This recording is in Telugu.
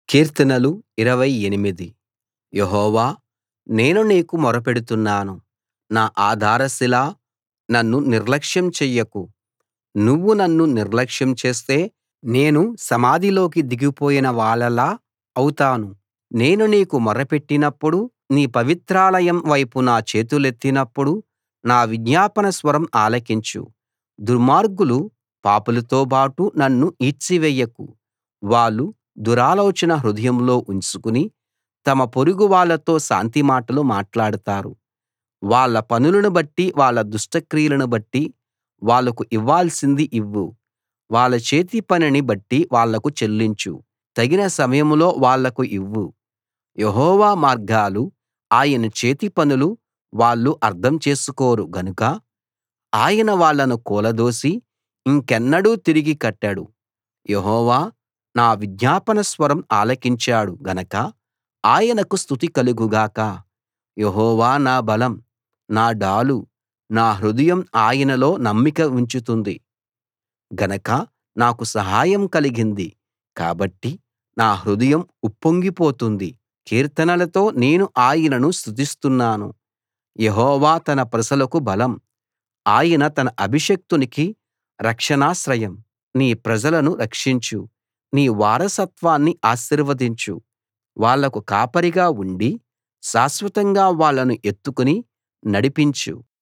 కీర్తనలు 28 యెహోవా నేను నీకు మొరపెడుతున్నాను నా ఆధారశిలా నన్ను నిర్లక్ష్యం చెయ్యకు నువ్వు నన్ను నిర్లక్ష్యం చేస్తే నేను సమాధిలోకి దిగిపోయిన వాళ్ళలా అవుతాను నేను నీకు మొర్రపెట్టినప్పుడు నీ పవిత్రాలయం వైపు నా చేతులెత్తినప్పుడు నా విజ్ఞాపన స్వరం ఆలకించు దుర్మార్గులు పాపులతోబాటు నన్ను ఈడ్చివెయ్యకు వాళ్ళు దురాలోచన హృదయంలో ఉంచుకుని తమ పొరుగు వాళ్ళతో శాంతి మాటలు మాట్లాడతారు వాళ్ళ పనులను బట్టి వాళ్ళ దుష్టక్రియలను బట్టి వాళ్లకు ఇవ్వాల్సింది ఇవ్వు వాళ్ళ చేతి పనిని బట్టి వాళ్లకు చెల్లించు తగిన సమయంలో వాళ్లకు ఇవ్వు యెహోవా మార్గాలు ఆయన చేతి పనులు వాళ్ళు అర్థం చేసుకోరు గనుక ఆయన వాళ్ళను కూలదోసి ఇంకెన్నడూ తిరిగి కట్టడు యెహోవా నా విజ్ఞాపన స్వరం ఆలకించాడు గనక ఆయనకు స్తుతి కలుగు గాక యెహోవా నా బలం నా డాలు నా హృదయం ఆయనలో నమ్మిక ఉంచుతుంది గనక నాకు సహాయం కలిగింది కాబట్టి నా హృదయం ఉప్పొంగిపోతుంది కీర్తనలతో నేను ఆయనను స్తుతిస్తున్నాను యెహోవా తన ప్రజలకు బలం ఆయన తన అభిషిక్తునికి రక్షణాశ్రయం నీ ప్రజలను రక్షించు నీ వారసత్వాన్ని ఆశీర్వదించు వాళ్లకు కాపరిగా ఉండి శాశ్వతంగా వాళ్ళను ఎత్తుకుని నడిపించు